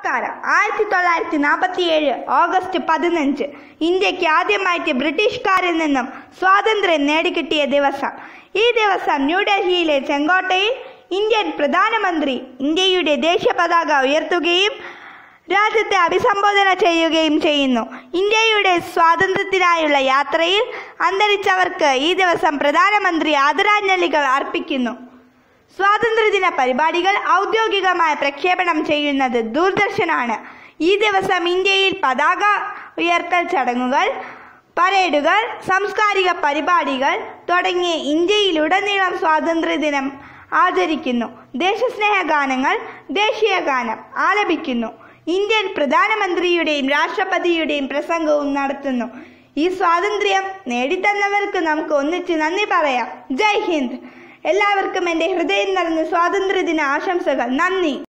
നമസ്കാരം ആയിരത്തി തൊള്ളായിരത്തി നാൽപ്പത്തി ഏഴ് ഓഗസ്റ്റ് പതിനഞ്ച് ഇന്ത്യക്ക് ആദ്യമായിട്ട് ബ്രിട്ടീഷുകാരിൽ നിന്നും സ്വാതന്ത്ര്യം നേടിക്കിട്ടിയ ദിവസം ഈ ദിവസം ന്യൂഡൽഹിയിലെ ചെങ്കോട്ടയിൽ ഇന്ത്യൻ പ്രധാനമന്ത്രി ഇന്ത്യയുടെ ദേശീയ പതാക ഉയർത്തുകയും രാജ്യത്തെ അഭിസംബോധന ചെയ്യുകയും ചെയ്യുന്നു ഇന്ത്യയുടെ സ്വാതന്ത്ര്യത്തിനായുള്ള യാത്രയിൽ അന്തരിച്ചവർക്ക് ഈ ദിവസം പ്രധാനമന്ത്രി ആദരാഞ്ജലികൾ അർപ്പിക്കുന്നു സ്വാതന്ത്ര്യദിന പരിപാടികൾ ഔദ്യോഗികമായി പ്രക്ഷേപണം ചെയ്യുന്നത് ദൂരദർശനാണ് ഈ ദിവസം ഇന്ത്യയിൽ പതാക ഉയർത്തൽ ചടങ്ങുകൾ പരേഡുകൾ സാംസ്കാരിക പരിപാടികൾ തുടങ്ങി ഇന്ത്യയിലുടനീളം സ്വാതന്ത്ര്യദിനം ആചരിക്കുന്നു ദേശസ്നേഹ ഗാനങ്ങൾ ദേശീയ ഗാനം ആലപിക്കുന്നു ഇന്ത്യൻ പ്രധാനമന്ത്രിയുടെയും രാഷ്ട്രപതിയുടെയും പ്രസംഗവും നടത്തുന്നു ഈ സ്വാതന്ത്ര്യം നേടിത്തന്നവർക്ക് നമുക്ക് ഒന്നിച്ച് നന്ദി പറയാം ജയ് ഹിന്ദ് എല്ലാവർക്കും എൻ്റെ ഹൃദയം നിറഞ്ഞ സ്വാതന്ത്ര്യദിന ആശംസകൾ നന്ദി